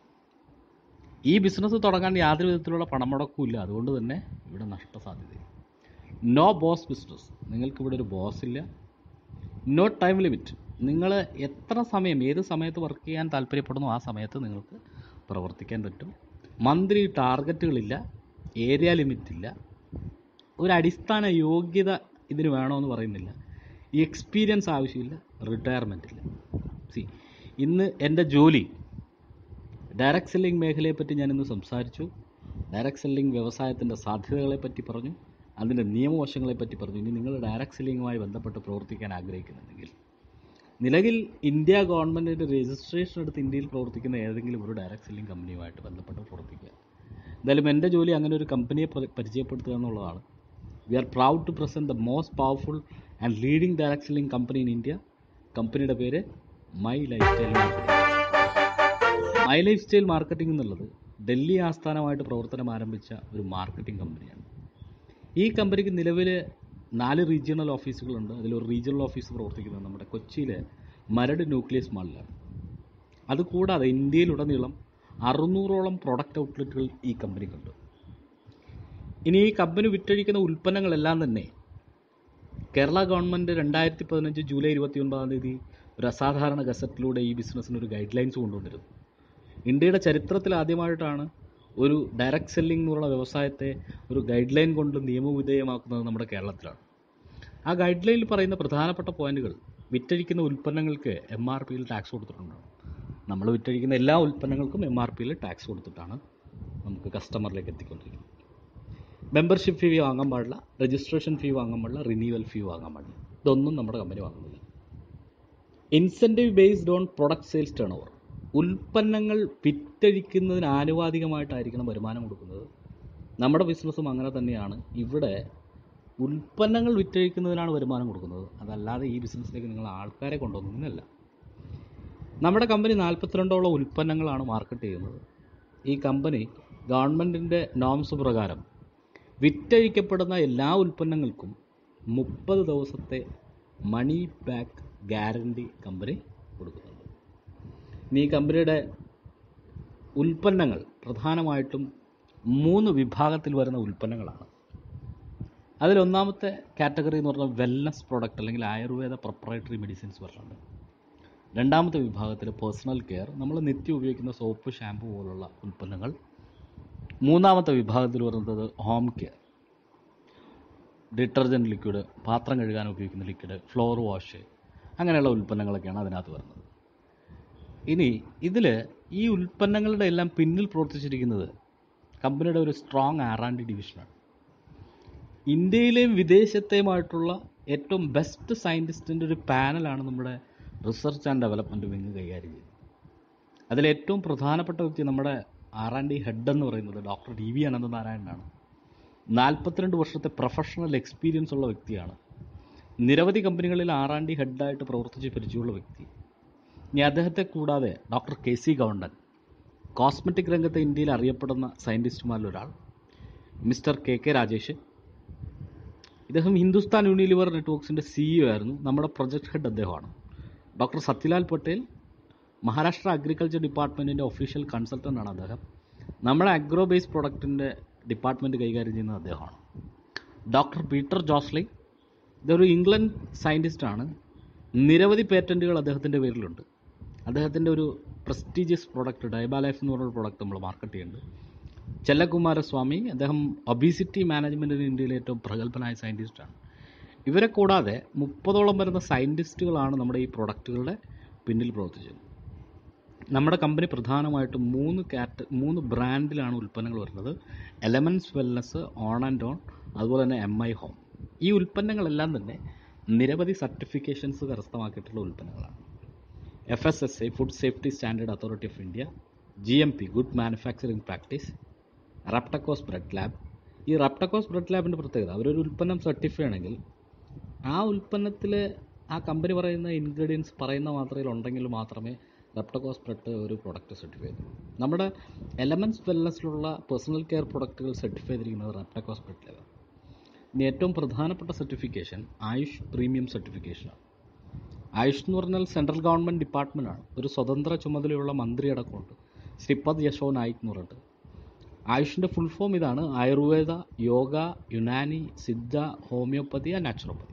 ഈ ബിസിനസ് തുടങ്ങാൻ യാതൊരു വിധത്തിലുള്ള പണമുടക്കും ഇല്ല അതുകൊണ്ട് തന്നെ ഇവിടെ നഷ്ടസാധ്യതയില്ല നോ ബോസ് ബിസിനസ് നിങ്ങൾക്ക് ഇവിടെ ഒരു ബോസ് ഇല്ല നോ ടൈം ലിമിറ്റ് നിങ്ങൾ എത്ര സമയം ഏത് സമയത്ത് വർക്ക് ചെയ്യാൻ താല്പര്യപ്പെടുന്നു ആ സമയത്ത് നിങ്ങൾക്ക് പ്രവർത്തിക്കാൻ പറ്റും മന്ത്ലി ടാർഗറ്റുകളില്ല ഏരിയ ലിമിറ്റ് ഇല്ല ഒരു അടിസ്ഥാന യോഗ്യത ഇതിന് വേണമെന്ന് പറയുന്നില്ല ഈ എക്സ്പീരിയൻസ് ആവശ്യമില്ല റിട്ടയർമെൻ്റ് ഇല്ല സി ഇന്ന് എൻ്റെ ജോലി ഡയറക്ട് സെല്ലിംഗ് മേഖലയെപ്പറ്റി ഞാനിന്ന് സംസാരിച്ചു ഡയറക്ട് സെല്ലിംഗ് വ്യവസായത്തിൻ്റെ സാധ്യതകളെപ്പറ്റി പറഞ്ഞു അതിൻ്റെ നിയമവശങ്ങളെപ്പറ്റി പറഞ്ഞു ഇനി നിങ്ങൾ ഡയറക്ട് സെല്ലിങ്ങുമായി ബന്ധപ്പെട്ട് പ്രവർത്തിക്കാൻ ആഗ്രഹിക്കുന്നുണ്ടെങ്കിൽ നിലവിൽ ഇന്ത്യ ഗവൺമെൻറ്റിൻ്റെ രജിസ്ട്രേഷൻ എടുത്ത് ഇന്ത്യയിൽ പ്രവർത്തിക്കുന്ന ഏതെങ്കിലും ഒരു ഡയറക്ട് സെല്ലിംഗ് കമ്പനിയുമായിട്ട് ബന്ധപ്പെട്ട് പ്രവർത്തിക്കുക എന്തായാലും എൻ്റെ ജോലി അങ്ങനെ ഒരു കമ്പനിയെ പരി- പരിചയപ്പെടുത്തുക എന്നുള്ളതാണ് we are proud to present the most powerful and leading direct selling company in India കമ്പനിയുടെ പേര് my lifestyle my lifestyle marketing എന്നുള്ളത് ഡൽഹി ആസ്ഥാനമായിട്ട് പ്രവർത്തനം ആരംഭിച്ച ഒരു മാർക്കറ്റിംഗ് കമ്പനിയാണ് ഈ കമ്പനിക്ക് നിലവിൽ നാല് റീജിയണൽ ഓഫീസുകളുണ്ട് അതിലൊരു റീജിയണൽ ഓഫീസ് പ്രവർത്തിക്കുന്നത് നമ്മുടെ കൊച്ചിയിലെ മരട് ന്യൂക്ലിയസ് മാളിലാണ് അതുകൂടാതെ ഇന്ത്യയിലുടനീളം അറുന്നൂറോളം പ്രൊഡക്റ്റ് ഔട്ട്ലെറ്റുകൾ ഈ കമ്പനിക്കുണ്ട് ഇനി ഈ കമ്പനി വിറ്റഴിക്കുന്ന ഉൽപ്പന്നങ്ങളെല്ലാം തന്നെ കേരള ഗവൺമെൻറ് രണ്ടായിരത്തി പതിനഞ്ച് ജൂലൈ ഇരുപത്തി ഒൻപതാം തീയതി ഒരു അസാധാരണ ഗസറ്റിലൂടെ ഈ ബിസിനസ്സിന് ഒരു ഗൈഡ് ലൈൻസ് കൊണ്ടുവന്നിരുന്നു ഇന്ത്യയുടെ ചരിത്രത്തിൽ ആദ്യമായിട്ടാണ് ഒരു ഡയറക്റ്റ് സെല്ലിംഗ് എന്നുള്ള വ്യവസായത്തെ ഒരു ഗൈഡ് ലൈൻ കൊണ്ട് നിയമവിധേയമാക്കുന്നത് നമ്മുടെ കേരളത്തിലാണ് ആ ഗൈഡ് ലൈനിൽ പറയുന്ന പ്രധാനപ്പെട്ട പോയിന്റുകൾ വിറ്റഴിക്കുന്ന ഉൽപ്പന്നങ്ങൾക്ക് എം ആർ പിയിൽ ടാക്സ് കൊടുത്തിട്ടുണ്ട് നമ്മൾ വിറ്റഴിക്കുന്ന എല്ലാ ഉൽപ്പന്നങ്ങൾക്കും എം ആർ പിയിൽ ടാക്സ് കൊടുത്തിട്ടാണ് നമുക്ക് കസ്റ്റമറിലേക്ക് എത്തിക്കൊണ്ടിരിക്കുന്നത് മെമ്പർഷിപ്പ് ഫീ വാങ്ങാൻ പാടില്ല രജിസ്ട്രേഷൻ ഫീ വാങ്ങാൻ പാടില്ല റിന്യൂവൽ ഫീ വാങ്ങാൻ പാടില്ല ഇതൊന്നും നമ്മുടെ കമ്പനി വാങ്ങുന്നില്ല incentive based on product sales turnover ഉൽപ്പന്നങ്ങൾ വിറ്റഴിക്കുന്നതിന് ആനുപാതികമായിട്ടായിരിക്കണം വരുമാനം കൊടുക്കുന്നത് നമ്മുടെ ബിസിനസ്സും അങ്ങനെ തന്നെയാണ് ഇവിടെ ഉൽപ്പന്നങ്ങൾ വിറ്റഴിക്കുന്നതിനാണ് വരുമാനം കൊടുക്കുന്നത് അതല്ലാതെ ഈ ബിസിനസ്സിലേക്ക് നിങ്ങൾ ആൾക്കാരെ കൊണ്ടുവന്നതിനല്ല നമ്മുടെ കമ്പനി നാൽപ്പത്തിരണ്ടോളം ഉൽപ്പന്നങ്ങളാണ് മാർക്കറ്റ് ചെയ്യുന്നത് ഈ കമ്പനി ഗവൺമെൻറ്റിൻ്റെ നോംസ് പ്രകാരം വിറ്റഴിക്കപ്പെടുന്ന എല്ലാ ഉൽപ്പന്നങ്ങൾക്കും മുപ്പത് ദിവസത്തെ മണി ബാക്ക് ഗ്യാരണ്ടി കമ്പനി കൊടുക്കുന്നുണ്ട് ഇനി ഈ കമ്പനിയുടെ ഉൽപ്പന്നങ്ങൾ പ്രധാനമായിട്ടും മൂന്ന് വിഭാഗത്തിൽ വരുന്ന ഉൽപ്പന്നങ്ങളാണ് അതിലൊന്നാമത്തെ കാറ്റഗറി എന്ന് പറഞ്ഞാൽ വെൽനസ് പ്രോഡക്റ്റ് അല്ലെങ്കിൽ ആയുർവേദ പ്രൊപ്പറേറ്ററി മെഡിസിൻസ് പറഞ്ഞിട്ടുണ്ട് രണ്ടാമത്തെ വിഭാഗത്തിൽ പേഴ്സണൽ കെയർ നമ്മൾ നിത്യം ഉപയോഗിക്കുന്ന സോപ്പ് ഷാമ്പു പോലുള്ള ഉൽപ്പന്നങ്ങൾ മൂന്നാമത്തെ വിഭാഗത്തിൽ വരുന്നത് ഹോം കെയർ ഡിറ്റർജൻറ്റ് ലിക്വിഡ് പാത്രം കഴുകാൻ ഉപയോഗിക്കുന്ന ലിക്വിഡ് ഫ്ലോർ വാഷ് അങ്ങനെയുള്ള ഉൽപ്പന്നങ്ങളൊക്കെയാണ് അതിനകത്ത് വരുന്നത് ഇനി ഇതിൽ ഈ ഉൽപ്പന്നങ്ങളുടെ എല്ലാം പിന്നിൽ പ്രവർത്തിച്ചിരിക്കുന്നത് കമ്പനിയുടെ ഒരു സ്ട്രോങ് ആർ ആൻഡ് ഡി ഡിവിഷനാണ് ഇന്ത്യയിലെയും വിദേശത്തെയുമായിട്ടുള്ള ഏറ്റവും ബെസ്റ്റ് സയൻറ്റിസ്റ്റിൻ്റെ ഒരു പാനലാണ് നമ്മുടെ റിസർച്ച് ആൻഡ് ഡെവലപ്മെൻറ്റ് വിങ് കൈകാര്യം ചെയ്യുന്നത് അതിലേറ്റവും പ്രധാനപ്പെട്ട വ്യക്തി നമ്മുടെ ആർ ആൻഡ് ഡി ഹെഡ് എന്ന് പറയുന്നത് ഡോക്ടർ ടി വി അനന്തനാരായണനാണ് നാൽപ്പത്തിരണ്ട് വർഷത്തെ പ്രൊഫഷണൽ എക്സ്പീരിയൻസ് ഉള്ള വ്യക്തിയാണ് നിരവധി കമ്പനികളിൽ ആർ ആൻഡ് ഡി ഹെഡായിട്ട് പ്രവർത്തിച്ച് പരിചയമുള്ള വ്യക്തി ഇനി അദ്ദേഹത്തെ കൂടാതെ ഡോക്ടർ കെ സി ഗവണ്ടൻ കോസ്മെറ്റിക് രംഗത്തെ ഇന്ത്യയിൽ അറിയപ്പെടുന്ന സയൻറ്റിസ്റ്റുമാരിൽ ഒരാൾ മിസ്റ്റർ കെ കെ രാജേഷ് ഇദ്ദേഹം ഹിന്ദുസ്ഥാൻ യൂണിലിവർ നെറ്റ്വർക്ക്സിൻ്റെ സിഇഒ ആയിരുന്നു നമ്മുടെ പ്രൊജക്ട് ഹെഡ് അദ്ദേഹമാണ് ഡോക്ടർ സത്യലാൽ പട്ടേൽ മഹാരാഷ്ട്ര അഗ്രികൾച്ചർ ഡിപ്പാർട്ട്മെൻറ്റിൻ്റെ ഒഫീഷ്യൽ കൺസൾട്ടൻ്റ് ആണ് അദ്ദേഹം നമ്മുടെ അഗ്രോ ബേസ് പ്രൊഡക്റ്റിൻ്റെ ഡിപ്പാർട്ട്മെൻറ്റ് കൈകാര്യം ചെയ്യുന്നത് അദ്ദേഹമാണ് ഡോക്ടർ പീറ്റർ ജോസ്ലി ഇതൊരു ഇംഗ്ലണ്ട് സയൻറ്റിസ്റ്റാണ് നിരവധി പേറ്റൻറ്റുകൾ അദ്ദേഹത്തിൻ്റെ പേരിലുണ്ട് അദ്ദേഹത്തിൻ്റെ ഒരു പ്രസ്റ്റീജിയസ് പ്രോഡക്റ്റ് ഡയബാലൈഫ് എന്ന് പറഞ്ഞൊരു പ്രോഡക്റ്റ് നമ്മൾ മാർക്കറ്റ് ചെയ്യുന്നുണ്ട് ചെല്ലകുമാരസ്വാമി അദ്ദേഹം ഒബീസിറ്റി മാനേജ്മെൻറ്റിന് ഇന്ത്യയിലെ ഏറ്റവും പ്രഗത്ഭനായ സയൻറ്റിസ്റ്റാണ് ഇവരെ കൂടാതെ മുപ്പതോളം വരുന്ന സയൻറ്റിസ്റ്റുകളാണ് നമ്മുടെ ഈ പ്രൊഡക്റ്റുകളുടെ പിന്നിൽ പ്രവർത്തിച്ചത് നമ്മുടെ കമ്പനി പ്രധാനമായിട്ടും മൂന്ന് കാറ്റ മൂന്ന് ബ്രാൻഡിലാണ് ഉൽപ്പന്നങ്ങൾ വരുന്നത് elements wellness on and on അതുപോലെ തന്നെ എം ഐ ഹോം ഈ ഉൽപ്പന്നങ്ങളെല്ലാം തന്നെ നിരവധി സർട്ടിഫിക്കേഷൻസ് കരസ്ഥമാക്കിയിട്ടുള്ള ഉൽപ്പന്നങ്ങളാണ് F S S I food safety standard authority of India G M P good manufacturing practice Raptakos Brett lab ഈ റപ്ടക്കോസ് ബ്രെഡ് ലാബിൻ്റെ പ്രത്യേകത അവരൊരു ഉൽപ്പന്നം സർട്ടിഫൈ ആണെങ്കിൽ ആ ഉൽപ്പന്നത്തിൽ ആ കമ്പനി പറയുന്ന ഇൻഗ്രീഡിയൻസ് പറയുന്ന മാത്രയിൽ ഉണ്ടെങ്കിൽ മാത്രമേ റെപ്റ്റക്കോസ് ബ്രെഡ് ഒരു പ്രൊഡക്റ്റ് സർട്ടിഫൈ ചെയ്തു നമ്മുടെ എലമെൻറ്റ്സ് വെൽനസ്സിലുള്ള പേഴ്സണൽ കെയർ പ്രൊഡക്റ്റുകൾ സർട്ടിഫൈ ചെയ്തിരിക്കുന്നത് റെപ്റ്റക്കോസ് ബ്രെഡ് ലെവൽ ഇനി ഏറ്റവും പ്രധാനപ്പെട്ട സർട്ടിഫിക്കേഷൻ ആയുഷ് പ്രീമിയം സർട്ടിഫിക്കേഷനാണ് ആയുഷ് എന്ന് പറഞ്ഞാൽ സെൻട്രൽ ഗവൺമെൻറ് ഡിപ്പാർട്ട്മെൻറ്റാണ് ഒരു സ്വതന്ത്ര ചുമതലയുള്ള മന്ത്രി അടക്കമുണ്ട് ശ്രീപദ് യശോ നായിക് എന്ന് പറഞ്ഞിട്ട് ആയുഷിൻ്റെ ഫുൾ ഫോം ഇതാണ് Ayurveda yoga Unani Siddha homeopathy and naturopathy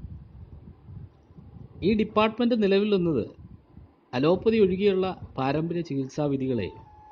ഈ ഡിപ്പാർട്ട്മെൻറ്റ് നിലവിൽ നിന്നത് അലോപ്പതി ഒഴികെയുള്ള പാരമ്പര്യ ചികിത്സാ വിധികളെ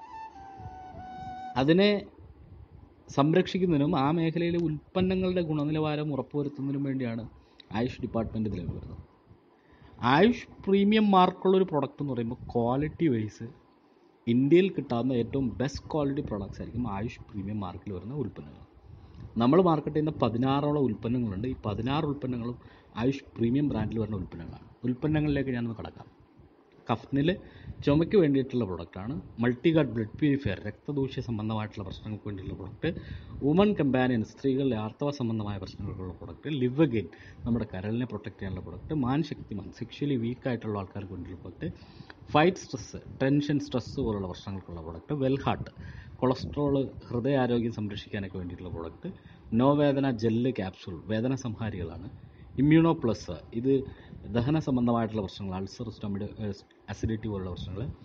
അതിനെ സംരക്ഷിക്കുന്നതിനും ആ മേഖലയിലെ ഉൽപ്പന്നങ്ങളുടെ ഗുണനിലവാരം ഉറപ്പുവരുത്തുന്നതിനും വേണ്ടിയാണ് ആയുഷ് ഡിപ്പാർട്ട്മെൻറ്റ് നിലവിൽ വരുന്നത് ആയുഷ് പ്രീമിയം മാർക്കുള്ള ഒരു പ്രൊഡക്റ്റ് എന്ന് പറയുമ്പോൾ ക്വാളിറ്റി വൈസ് ഇന്ത്യയിൽ കിട്ടാവുന്ന ഏറ്റവും ബെസ്റ്റ് ക്വാളിറ്റി പ്രോഡക്റ്റ്സ് ആയിരിക്കും ആയുഷ് പ്രീമിയം മാർക്കിൽ വരുന്ന ഉൽപ്പന്നങ്ങൾ നമ്മൾ മാർക്കറ്റ് ചെയ്യുന്ന പതിനാറോളം ഉൽപ്പന്നങ്ങളുണ്ട് ഈ പതിനാറ് ഉൽപ്പന്നങ്ങളും ആയുഷ് പ്രീമിയം ബ്രാൻഡിൽ വരുന്ന ഉൽപ്പന്നങ്ങളാണ് ഉൽപ്പന്നങ്ങളിലേക്ക് ഞാനൊന്ന് കടക്കാം കഫ്നിൽ ചുമയ്ക്ക് വേണ്ടിയിട്ടുള്ള പ്രൊഡക്റ്റാണ് മൾട്ടിഗാർഡ് ബ്ലഡ് പ്യൂരിഫയർ രക്തദൂഷ്യ സംബന്ധമായിട്ടുള്ള പ്രശ്നങ്ങൾക്ക് വേണ്ടിയിട്ടുള്ള പ്രൊഡക്റ്റ് വുമൺ കമ്പാനിയൻ സ്ത്രീകളിലെ ആർത്തവ സംബന്ധമായ പ്രശ്നങ്ങൾക്കുള്ള പ്രൊഡക്റ്റ് ലിവ് ഗെയിൻ നമ്മുടെ കരളിനെ പ്രൊട്ടക്റ്റ് ചെയ്യാനുള്ള product Man Shaktiman sexually weak ആയിട്ടുള്ള ആൾക്കാർക്ക് വേണ്ടിയുള്ള product fight stress tension stress പോലുള്ള പ്രശ്നങ്ങൾക്കുള്ള പ്രൊഡക്റ്റ് വെൽ ഹാർട്ട് കൊളസ്ട്രോൾ ഹൃദയാരോഗ്യം സംരക്ഷിക്കാനൊക്കെ വേണ്ടിയിട്ടുള്ള പ്രൊഡക്റ്റ് നോ വേദന ജെല്ല് ക്യാപ്സൂൾ വേദന സംഹാരികളാണ് ഇമ്മ്യൂണോ പ്ലസ് ഇത് ദഹന സംബന്ധമായിട്ടുള്ള പ്രശ്നങ്ങൾ അൾസർ സ്റ്റമിഡ് അസിഡിറ്റി പോലുള്ള പ്രശ്നങ്ങൾ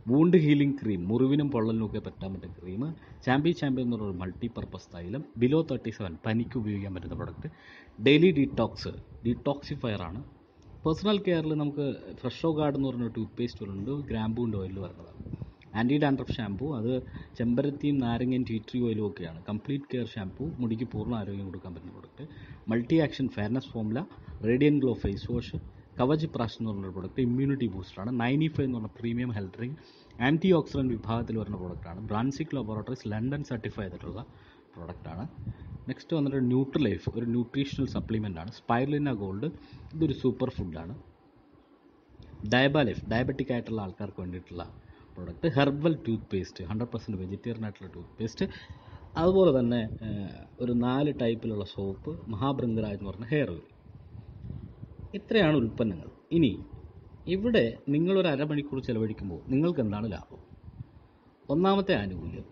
വൂണ്ട് ഹീലിംഗ് ക്രീം മുറിവിനും പൊള്ളലിനും ഒക്കെ പറ്റാൻ പറ്റുന്ന ക്രീം ചാമ്പ്യൻ ചാമ്പ്യൻ എന്ന് പറഞ്ഞ മൾട്ടി പർപ്പസ് തൈലം ബിലോ തേർട്ടി സെവൻ പനിക്ക് ഉപയോഗിക്കാൻ പറ്റുന്ന പ്രൊഡക്റ്റ് ഡെയിലി ഡീടോക്സ് ഡീടോക്സിഫയർ ആണ് പേഴ്സണൽ കെയറിൽ നമുക്ക് ഫ്രഷോ ഗാർഡ് എന്ന് പറഞ്ഞ ടൂത്ത് പേസ്റ്റ് ഉണ്ട് ഗ്രാമ്പൂണ്ട് ഓയിൽ വരുന്നതാണ് ആൻറ്റി ഡാൻഡ്രഫ് ഷാമ്പൂ അത് ചെമ്പരത്തിയും നാരങ്ങയും ടീ ട്രീ ഓയിലും ഒക്കെയാണ് കംപ്ലീറ്റ് കെയർ ഷാമ്പൂ മുടിക്ക് പൂർണ്ണ ആരോഗ്യം കൊടുക്കാൻ പറ്റുന്ന product multi action fairness formula radiant glow face wash Kavach Prash എന്ന് പറഞ്ഞൊരു പ്രൊഡക്റ്റ് ഇമ്മ്യൂണിറ്റി ബൂസ്റ്ററാണ് നയൻറ്റി ഫൈവ് എന്ന് പറഞ്ഞ premium health drink antioxidant വിഭാഗത്തിൽ വരുന്ന പ്രോഡക്റ്റാണ് ബ്രാൻസിക് ലബോറട്ടറീസ് ലണ്ടൻ സർട്ടിഫൈ ചെയ്തിട്ടുള്ള പ്രോഡക്റ്റാണ് നെക്സ്റ്റ് വന്നിട്ട് ന്യൂട്രി ലൈഫ് ഒരു ന്യൂട്രീഷണൽ സപ്ലിമെൻ്റ് ആണ് സ്പൈർലിന ഗോൾഡ് ഇതൊരു സൂപ്പർ ഫുഡാണ് ഡയബാലിഫ് ഡയബറ്റിക് ആയിട്ടുള്ള ആൾക്കാർക്ക് വേണ്ടിയിട്ടുള്ള product herbal tooth paste hundred percent vegetarian ആയിട്ടുള്ള ടൂത്ത് പേസ്റ്റ് അതുപോലെ തന്നെ ഏഹ്, ഒരു നാല് ടൈപ്പിലുള്ള സോപ്പ് മഹാബൃംഗരാജ് എന്ന് പറഞ്ഞ ഹെയർ ഓയിൽ ഇത്രയാണ് ഉൽപ്പന്നങ്ങൾ ഇനി ഇവിടെ നിങ്ങളൊരു അരമണിക്കൂർ ചിലവഴിക്കുമ്പോൾ നിങ്ങൾക്ക് എന്താണ് ലാഭം ഒന്നാമത്തെ ആനുകൂല്യം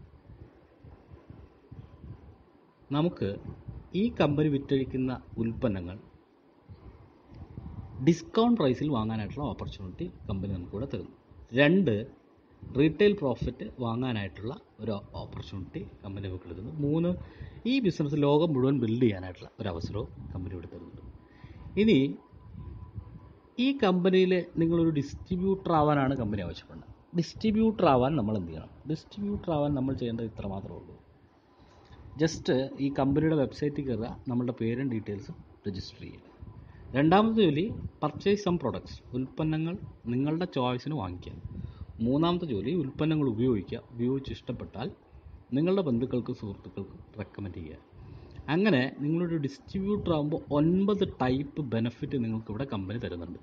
നമുക്ക് ഈ കമ്പനി വിറ്റഴിക്കുന്ന ഉൽപ്പന്നങ്ങൾ ഡിസ്കൗണ്ട് പ്രൈസിൽ വാങ്ങാനായിട്ടുള്ള ഓപ്പർച്യൂണിറ്റി കമ്പനി നമുക്കിവിടെ തരുന്നു രണ്ട് റീറ്റെയിൽ പ്രോഫിറ്റ് വാങ്ങാനായിട്ടുള്ള ഒരു ഓപ്പർച്യൂണിറ്റി കമ്പനി നമുക്ക് തരുന്നു മൂന്ന് ഈ ബിസിനസ് ലോകം മുഴുവൻ ബിൽഡ് ചെയ്യാനായിട്ടുള്ള ഒരു അവസരവും കമ്പനി ഇവിടെ തരുന്നുണ്ട് ഇനി ഈ കമ്പനിയിൽ നിങ്ങളൊരു ഡിസ്ട്രിബ്യൂട്ടർ ആവാനാണ് കമ്പനി ആവശ്യപ്പെടുന്നത് ഡിസ്ട്രിബ്യൂട്ടർ ആവാൻ നമ്മൾ എന്ത് ചെയ്യണം ഡിസ്ട്രിബ്യൂട്ടർ ആവാൻ നമ്മൾ ചെയ്യേണ്ടത് ഇത്ര മാത്രമേ ഉള്ളൂ ജസ്റ്റ് ഈ കമ്പനിയുടെ വെബ്സൈറ്റിൽ കയറുക നമ്മളുടെ പേരും ഡീറ്റെയിൽസും രജിസ്റ്റർ ചെയ്യുക രണ്ടാമത്തെ ജോലി പർച്ചേസ് സം പ്രൊഡക്ട്സ് ഉൽപ്പന്നങ്ങൾ നിങ്ങളുടെ ചോയ്സിന് വാങ്ങിക്കുക മൂന്നാമത്തെ ജോലി ഉൽപ്പന്നങ്ങൾ ഉപയോഗിക്കുക ഉപയോഗിച്ച് ഇഷ്ടപ്പെട്ടാൽ നിങ്ങളുടെ ബന്ധുക്കൾക്കും സുഹൃത്തുക്കൾക്കും റെക്കമെൻഡ് ചെയ്യുക അങ്ങനെ നിങ്ങളൊരു ഡിസ്ട്രിബ്യൂട്ടർ ആകുമ്പോൾ ഒൻപത് ടൈപ്പ് ബെനിഫിറ്റ് നിങ്ങൾക്ക് ഇവിടെ കമ്പനി തരുന്നുണ്ട്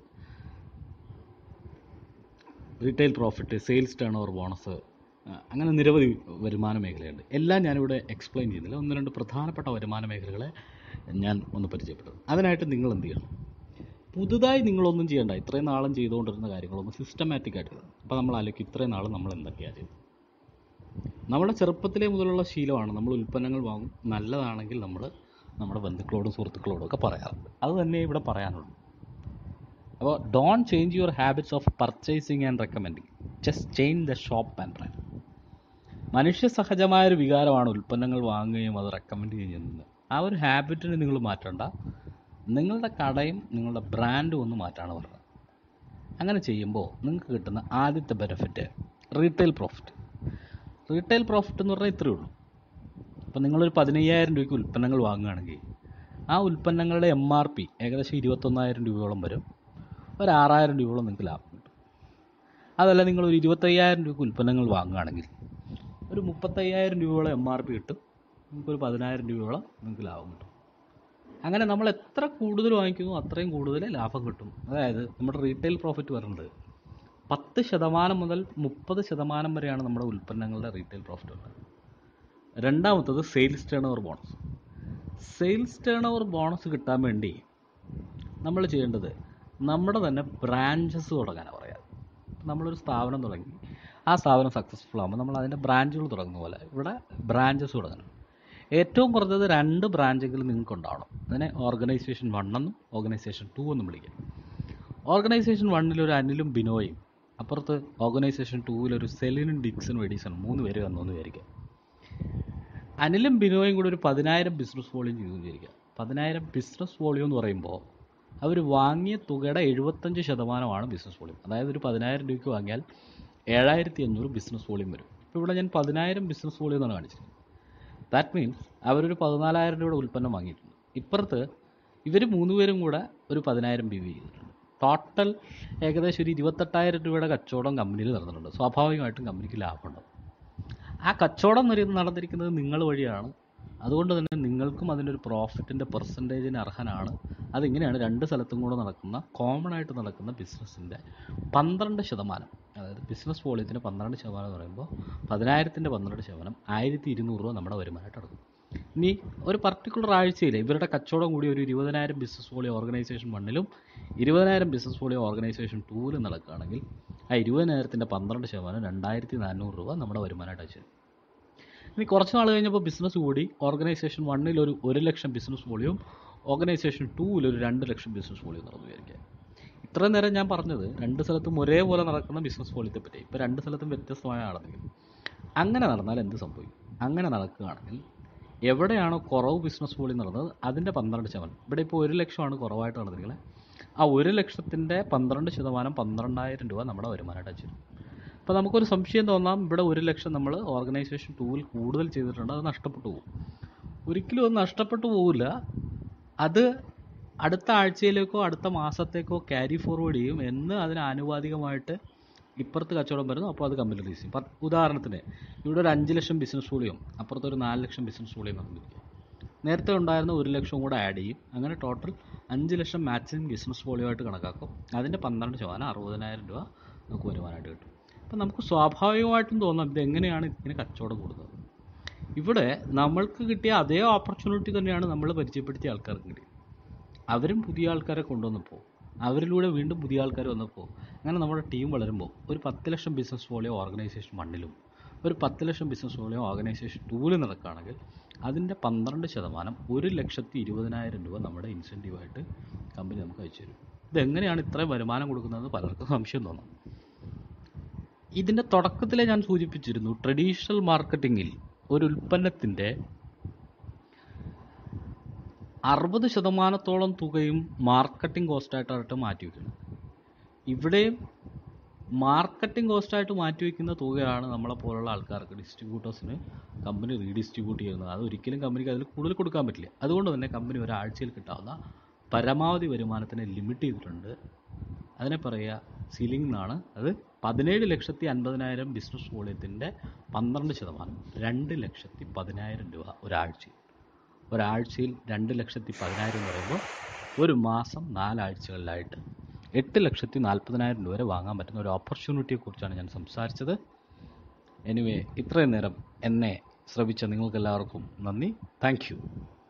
retail profit sales turnover bonus അങ്ങനെ നിരവധി വരുമാന മേഖലയുണ്ട് എല്ലാം ഞാനിവിടെ എക്സ്പ്ലെയിൻ ചെയ്യുന്നില്ല ഒന്ന് രണ്ട് പ്രധാനപ്പെട്ട വരുമാന മേഖലകളെ ഞാൻ ഒന്ന് പരിചയപ്പെട്ടത് അതിനായിട്ട് നിങ്ങൾ എന്ത് ചെയ്യണം പുതുതായി നിങ്ങളൊന്നും ചെയ്യണ്ട ഇത്രയും നാളും ചെയ്തുകൊണ്ടിരുന്ന കാര്യങ്ങളൊന്നും സിസ്റ്റമാറ്റിക് ആയിട്ട് ചെയ്യണം അപ്പോൾ നമ്മൾ ആലോചിക്കും ഇത്രയും നാൾ നമ്മൾ എന്തൊക്കെയാണ് ചെയ്തത് നമ്മുടെ ചെറുപ്പത്തിലേ മുതലുള്ള ശീലമാണ് നമ്മൾ ഉൽപ്പന്നങ്ങൾ വാങ്ങും നല്ലതാണെങ്കിൽ നമ്മൾ നമ്മുടെ ബന്ധുക്കളോടും സുഹൃത്തുക്കളോടും ഒക്കെ പറയാറുണ്ട് അത് തന്നെ ഇവിടെ പറയാനുള്ളൂ അപ്പോൾ don't change your habits of purchasing and recommending just change the shop and brand മനുഷ്യ സഹജമായ ഒരു വികാരമാണ് ഉൽപ്പന്നങ്ങൾ വാങ്ങുകയും അത് റെക്കമെൻഡ് ചെയ്യുകയും ചെയ്യുന്നത് ആ ഒരു ഹാബിറ്റിന് നിങ്ങൾ മാറ്റണ്ട നിങ്ങളുടെ കടയും നിങ്ങളുടെ ബ്രാൻഡും ഒന്ന് മാറ്റാണ് പറഞ്ഞത് അങ്ങനെ ചെയ്യുമ്പോൾ നിങ്ങൾക്ക് കിട്ടുന്ന ആദ്യത്തെ benefit retail profit retail profit എന്ന് പറഞ്ഞാൽ ഇത്രയേ ഉള്ളൂ അപ്പോൾ നിങ്ങളൊരു പതിനയ്യായിരം രൂപയ്ക്ക് ഉൽപ്പന്നങ്ങൾ വാങ്ങുകയാണെങ്കിൽ ആ ഉൽപ്പന്നങ്ങളുടെ എം ആർ പി ഏകദേശം ഇരുപത്തൊന്നായിരം രൂപയോളം വരും ഒരു ആറായിരം രൂപയോളം നിങ്ങൾക്ക് ലാഭം കിട്ടും അതല്ല നിങ്ങൾ ഒരു ഇരുപത്തയ്യായിരം രൂപയ്ക്ക് ഉൽപ്പന്നങ്ങൾ വാങ്ങുകയാണെങ്കിൽ ഒരു മുപ്പത്തയ്യായിരം രൂപയോളം എം ആർ പി കിട്ടും നിങ്ങൾക്കൊരു പതിനായിരം രൂപയോളം നിങ്ങൾക്ക് ലാഭം കിട്ടും അങ്ങനെ നമ്മൾ എത്ര കൂടുതൽ വാങ്ങിക്കുന്നു അത്രയും കൂടുതൽ ലാഭം കിട്ടും അതായത് നമ്മുടെ റീറ്റെയിൽ പ്രോഫിറ്റ് വരുന്നത് പത്ത് ശതമാനം മുതൽ മുപ്പത് ശതമാനം വരെയാണ് നമ്മുടെ ഉൽപ്പന്നങ്ങളുടെ റീറ്റെയിൽ പ്രോഫിറ്റ് ഉള്ളത് രണ്ടാമത്തത് sales turnover bonus sales turnover bonus കിട്ടാൻ വേണ്ടി നമ്മൾ ചെയ്യേണ്ടത് നമ്മുടെ തന്നെ ബ്രാഞ്ചസ് തുടങ്ങാനാണ് പറയാം നമ്മളൊരു സ്ഥാപനം തുടങ്ങി ആ സ്ഥാപനം സക്സസ്ഫുൾ ആകുമ്പോൾ നമ്മൾ അതിൻ്റെ ബ്രാഞ്ചുകൾ തുടങ്ങുന്ന പോലെ ഇവിടെ ബ്രാഞ്ചസ് തുടങ്ങണം ഏറ്റവും കുറഞ്ഞത് രണ്ട് ബ്രാഞ്ചെങ്കിലും നിങ്ങൾക്ക് ഉണ്ടാവണം അതിനെ ഓർഗനൈസേഷൻ വൺ എന്നും ഓർഗനൈസേഷൻ ടു എന്നും വിളിക്കാം ഓർഗനൈസേഷൻ വണ്ണിൽ ഒരു അനിലും ബിനോയും അപ്പുറത്ത് ഓർഗനൈസേഷൻ ടൂവിൽ ഒരു സെലിനും ഡിക്സണും എഡീസണും മൂന്ന് പേര് വന്നു എന്ന് വിചാരിക്കാം അനിലും ബിനോയും കൂടി ഒരു പതിനായിരം ബിസിനസ് വോളിയം ചെയ്തു വിചാരിക്കുക പതിനായിരം ബിസിനസ് വോളിയം എന്ന് പറയുമ്പോൾ അവർ വാങ്ങിയ തുകയുടെ എഴുപത്തഞ്ച് ശതമാനമാണ് ബിസിനസ് വോളിയം അതായത് ഒരു പതിനായിരം രൂപയ്ക്ക് വാങ്ങിയാൽ ഏഴായിരത്തി അഞ്ഞൂറ് ബിസിനസ് വോളിയം വരും ഇപ്പോൾ ഇവിടെ ഞാൻ പതിനായിരം ബിസിനസ് വോളിയം എന്നാണ് കാണിച്ചത് ദാറ്റ് മീൻസ് അവരൊരു പതിനാലായിരം രൂപയുടെ ഉൽപ്പന്നം വാങ്ങിയിട്ടുണ്ട് ഇപ്പുറത്ത് ഇവർ മൂന്ന് പേരും കൂടെ ഒരു പതിനായിരം ബി വി ചെയ്തിട്ടുണ്ട് ടോട്ടൽ ഏകദേശം ഒരു ഇരുപത്തെട്ടായിരം രൂപയുടെ കച്ചവടം കമ്പനിയിൽ നടന്നിട്ടുണ്ട് സ്വാഭാവികമായിട്ടും കമ്പനിക്ക് ലാഭമുണ്ടാവും ആ കച്ചവടം നട- നടന്നിരിക്കുന്നത് നിങ്ങൾ വഴിയാണ് അതുകൊണ്ട് തന്നെ നിങ്ങൾക്കും അതിൻ്റെ ഒരു പ്രോഫിറ്റിൻ്റെ പെർസെൻറ്റേജിന് അർഹനാണ് അതിങ്ങനെയാണ് രണ്ട് സ്ഥലത്തും കൂടെ നടക്കുന്ന കോമൺ ആയിട്ട് നടക്കുന്ന ബിസിനസ്സിൻ്റെ പന്ത്രണ്ട് ശതമാനം അതായത് ബിസിനസ് വോളിയത്തിന് പന്ത്രണ്ട് ശതമാനം എന്ന് പറയുമ്പോൾ പതിനായിരത്തിൻ്റെ പന്ത്രണ്ട് ശതമാനം ആയിരത്തി ഇരുന്നൂറ് രൂപ നമ്മുടെ വരുമാനമായിട്ട് നടക്കും ഇനി ഒരു പർട്ടിക്കുലർ ആഴ്ചയിൽ ഇവരുടെ കച്ചവടം കൂടി ഒരു ഇരുപതിനായിരം ബിസിനസ് വോളിയം ഓർഗനൈസേഷൻ വണ്ണിലും ഇരുപതിനായിരം ബിസിനസ് വോളിയം ഓർഗനൈസേഷൻ ടൂവിലും നടക്കുകയാണെങ്കിൽ ആ ഇരുപതിനായിരത്തിൻ്റെ പന്ത്രണ്ട് ശതമാനം രണ്ടായിരത്തി നാനൂറ് രൂപ നമ്മുടെ വരുമാനമായിട്ട് അയച്ചു ഇനി കുറച്ച് നാൾ കഴിഞ്ഞപ്പോൾ ബിസിനസ് കൂടി ഓർഗനൈസേഷൻ വണ്ണിൽ ഒരു ഒരു ലക്ഷം ബിസിനസ് വോളിയും ഓർഗനൈസേഷൻ ടൂവിൽ ഒരു രണ്ട് ലക്ഷം ബിസിനസ് വോളിയും നടന്നു വിചാരിക്കുക ഇത്രയും നേരം ഞാൻ പറഞ്ഞത് രണ്ട് സ്ഥലത്തും ഒരേപോലെ നടക്കുന്ന ബിസിനസ് പോളിത്തെ പറ്റി ഇപ്പോൾ രണ്ട് സ്ഥലത്തും വ്യത്യസ്തമായ നടന്നെങ്കിൽ അങ്ങനെ നടന്നാൽ എന്ത് സംഭവിക്കും അങ്ങനെ നടക്കുകയാണെങ്കിൽ എവിടെയാണോ കുറവ് ബിസിനസ് പോളി നടന്നത് അതിൻ്റെ പന്ത്രണ്ട് ശതമാനം ഇവിടെ ഇപ്പോൾ ഒരു ലക്ഷമാണ് കുറവായിട്ട് നടന്നിരിക്കുന്നത് ആ ഒരു ലക്ഷത്തിൻ്റെ പന്ത്രണ്ട് ശതമാനം പന്ത്രണ്ടായിരം രൂപ നമ്മുടെ വരുമാനമായിട്ട് വെച്ചിരുന്നു അപ്പോൾ നമുക്കൊരു സംശയം തോന്നാം ഇവിടെ ഒരു ലക്ഷം നമ്മൾ ഓർഗനൈസേഷൻ ടൂവിൽ കൂടുതൽ ചെയ്തിട്ടുണ്ട് അത് നഷ്ടപ്പെട്ടു പോകും ഒരിക്കലും അത് നഷ്ടപ്പെട്ടു പോകില്ല അത് അടുത്ത ആഴ്ചയിലേക്കോ അടുത്ത മാസത്തേക്കോ ക്യാരി ഫോർവേഡ് ചെയ്യും എന്ന് അതിന് ആനുപാതികമായിട്ട് ഇപ്പുറത്ത് കച്ചവടം വരുന്നു അപ്പോൾ അത് കമ്പനി റിലീസ് ചെയ്യും പത്ത് ഉദാഹരണത്തിന് ഇവിടെ ഒരു അഞ്ച് ലക്ഷം ബിസിനസ് വോളിയും അപ്പുറത്ത് ഒരു നാല് ലക്ഷം ബിസിനസ് വോളിയും നടന്നിരിക്കും നേരത്തെ ഉണ്ടായിരുന്ന ഒരു ലക്ഷം കൂടെ ആഡ് ചെയ്യും അങ്ങനെ ടോട്ടൽ അഞ്ച് ലക്ഷം മാക്സിമം ബിസിനസ് വോളിയമായിട്ട് കണക്കാക്കും അതിൻ്റെ പന്ത്രണ്ട് ശതമാനം അറുപതിനായിരം രൂപ നമുക്ക് വരുമാനമായിട്ട് കിട്ടും അപ്പം നമുക്ക് സ്വാഭാവികമായിട്ടും തോന്നാം ഇത് എങ്ങനെയാണ് ഇങ്ങനെ കച്ചവടം കൂടുന്നത് ഇവിടെ നമ്മൾക്ക് കിട്ടിയ അതേ ഓപ്പർച്യൂണിറ്റി തന്നെയാണ് നമ്മൾ പരിചയപ്പെടുത്തിയ ആൾക്കാർക്ക് കിട്ടിയത് അവരും പുതിയ ആൾക്കാരെ കൊണ്ടുവന്നപ്പോൾ അവരിലൂടെ വീണ്ടും പുതിയ ആൾക്കാർ വന്നപ്പോൾ അങ്ങനെ നമ്മുടെ ടീം വളരുമ്പോൾ ഒരു പത്ത് ലക്ഷം ബിസിനസ് വോളിയോ ഓർഗനൈസേഷൻ വണ്ണിലും ഒരു പത്ത് ലക്ഷം ബിസിനസ് വോളിയോ ഓർഗനൈസേഷൻ ടൂവിലും നടക്കുകയാണെങ്കിൽ അതിൻ്റെ പന്ത്രണ്ട് ശതമാനം ഒരു ലക്ഷത്തി ഇരുപതിനായിരം രൂപ നമ്മുടെ ഇൻസെൻറ്റീവായിട്ട് കമ്പനി നമുക്ക് അയച്ചു തരും ഇതെങ്ങനെയാണ് ഇത്രയും വരുമാനം കൊടുക്കുന്നതെന്ന് പലർക്കും സംശയം തോന്നാം ഇതിൻ്റെ തുടക്കത്തിലെ ഞാൻ സൂചിപ്പിച്ചിരുന്നു ട്രഡീഷണൽ മാർക്കറ്റിങ്ങിൽ ഒരു ഉൽപ്പന്നത്തിൻ്റെ അറുപത് ശതമാനത്തോളം തുകയും മാർക്കറ്റിംഗ് കോസ്റ്റായിട്ടായിട്ട് മാറ്റി വയ്ക്കുന്നത് ഇവിടെയും മാർക്കറ്റിംഗ് കോസ്റ്റായിട്ട് മാറ്റി വയ്ക്കുന്ന തുകയാണ് നമ്മളെ പോലുള്ള ആൾക്കാർക്ക് ഡിസ്ട്രിബ്യൂട്ടേഴ്സിന് കമ്പനി റീഡിസ്ട്രിബ്യൂട്ട് ചെയ്യുന്നത് അത് ഒരിക്കലും കമ്പനിക്ക് അതിൽ കൂടുതൽ കൊടുക്കാൻ പറ്റില്ല അതുകൊണ്ട് തന്നെ കമ്പനി ഒരാഴ്ചയിൽ കിട്ടാവുന്ന പരമാവധി വരുമാനത്തിനെ ലിമിറ്റ് ചെയ്തിട്ടുണ്ട് അതിനെ പറയുക സീലിംഗ് എന്നാണ് അത് പതിനേഴ് ലക്ഷത്തി അൻപതിനായിരം ബിസിനസ് വോളിയത്തിൻ്റെ പന്ത്രണ്ട് ശതമാനം രണ്ട് ലക്ഷത്തി പതിനായിരം രൂപ ഒരാഴ്ചയിൽ ഒരാഴ്ചയിൽ രണ്ട് ലക്ഷത്തി പതിനായിരം എന്ന് പറയുമ്പോൾ ഒരു മാസം നാലാഴ്ചകളിലായിട്ട് എട്ട് ലക്ഷത്തി നാൽപ്പതിനായിരം രൂപ വരെ വാങ്ങാൻ പറ്റുന്ന ഒരു ഓപ്പർച്യൂണിറ്റിയെക്കുറിച്ചാണ് ഞാൻ സംസാരിച്ചത് എനിവേ ഇത്രയും നേരം എന്നെ ശ്രവിച്ച നിങ്ങൾക്കെല്ലാവർക്കും നന്ദി താങ്ക് യു